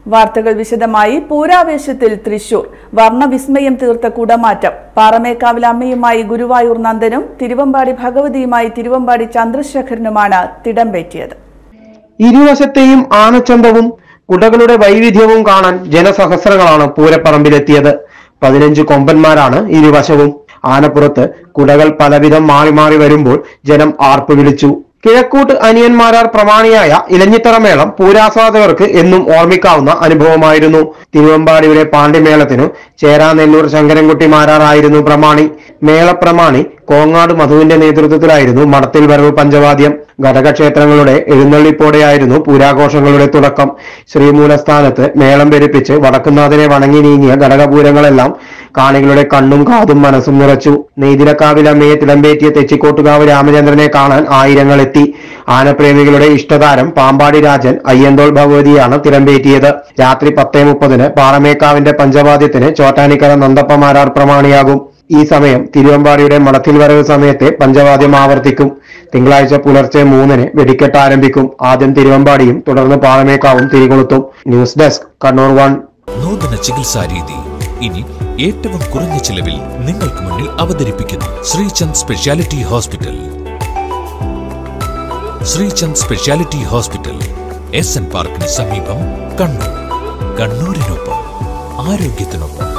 വാർത്തകൾ വിശദമായി പൂരാവേശത്തിൽ തൃശൂർ വർണ്ണവിസ്മയം തീർത്ത കുടമാറ്റം പാറമേക്കാവിൽ അമ്മയുമായി ഗുരുവായൂർ നന്ദനും തിരുവമ്പാടി ഭഗവതിയുമായി തിരുവമ്പാടി ചന്ദ്രശേഖരനുമാണ് തിടംപേറ്റിയത് ഇരുവശത്തെയും ആനച്ചന്തവും കുടകളുടെ വൈവിധ്യവും കാണാൻ ജനസഹസ്രങ്ങളാണ് പൂരപ്പറമ്പിലെത്തിയത് പതിനഞ്ച് കൊമ്പന്മാരാണ് ഇരുവശവും ആനപ്പുറത്ത് കുടകൾ പലവിധം മാറി മാറി വരുമ്പോൾ ജനം ആർപ്പ് വിളിച്ചു കിഴക്കൂട്ട് അനിയന്മാരാർ പ്രമാണിയായ ഇലഞ്ഞിത്തറ മേളം പൂരാസ്വാദകർക്ക് എന്നും ഓർമ്മിക്കാവുന്ന അനുഭവമായിരുന്നു തിരുവമ്പാടിയുടെ പാണ്ഡ്യമേളത്തിനു ചേരാനെല്ലൂർ ശങ്കരൻകുട്ടി മാരാറായിരുന്നു പ്രമാണി മേളപ്രമാണി കോങ്ങാട് മധുവിന്റെ നേതൃത്വത്തിലായിരുന്നു മടത്തിൽ വരവ് പഞ്ചവാദ്യം ഘടകക്ഷേത്രങ്ങളുടെ എഴുന്നള്ളിപ്പോടെയായിരുന്നു പൂരാഘോഷങ്ങളുടെ തുടക്കം ശ്രീമൂലസ്ഥാനത്ത് മേളം പെരുപ്പിച്ച് വടക്കുന്നാഥനെ വണങ്ങി നീങ്ങിയ ഘടകപൂരങ്ങളെല്ലാം കാണികളുടെ കണ്ണും കാതും മനസ്സും നിറച്ചു നെയ്തിലക്കാവിലമ്മയെ തിളമ്പേറ്റിയ തെച്ചിക്കോട്ടുകാവ് രാമചന്ദ്രനെ കാണാൻ ആയിരങ്ങൾ എത്തി ആനപ്രേമികളുടെ ഇഷ്ടതാരം പാമ്പാടി രാജൻ അയ്യന്തോൾ ഭഗവതിയാണ് തിളമ്പേറ്റിയത് രാത്രി പത്തേ മുപ്പതിന് പാറമേക്കാവിന്റെ പഞ്ചവാദ്യത്തിന് ചോറ്റാനിക്കര നന്ദപ്പമാരാർ പ്രമാണിയാകും ഈ സമയം തിരുവമ്പാടിയുടെ മടത്തിൽ വരവ് സമയത്തെ പഞ്ചവാദ്യം ആവർത്തിക്കും തിങ്കളാഴ്ച പുലർച്ചെ മൂന്നിന് വെടിക്കെട്ട് ആരംഭിക്കും ആദ്യം തിരുവമ്പാടിയും തുടർന്ന് പാറമേക്കാവും തിരികൊളുത്തും ന്യൂസ് ഡെസ്ക് കണ്ണൂർ വൺ നൂതന ചികിത്സാ രീതി ഇനി ഏറ്റവും കുറഞ്ഞ ചിലവിൽ നിങ്ങൾക്ക് മുന്നിൽ അവതരിപ്പിക്കുന്നു Sreechand specialty hospital Sreechand specialty hospital S N പാർക്കിന് സമീപം കണ്ണൂർ കണ്ണൂരിനൊപ്പം ആരോഗ്യത്തിനൊപ്പം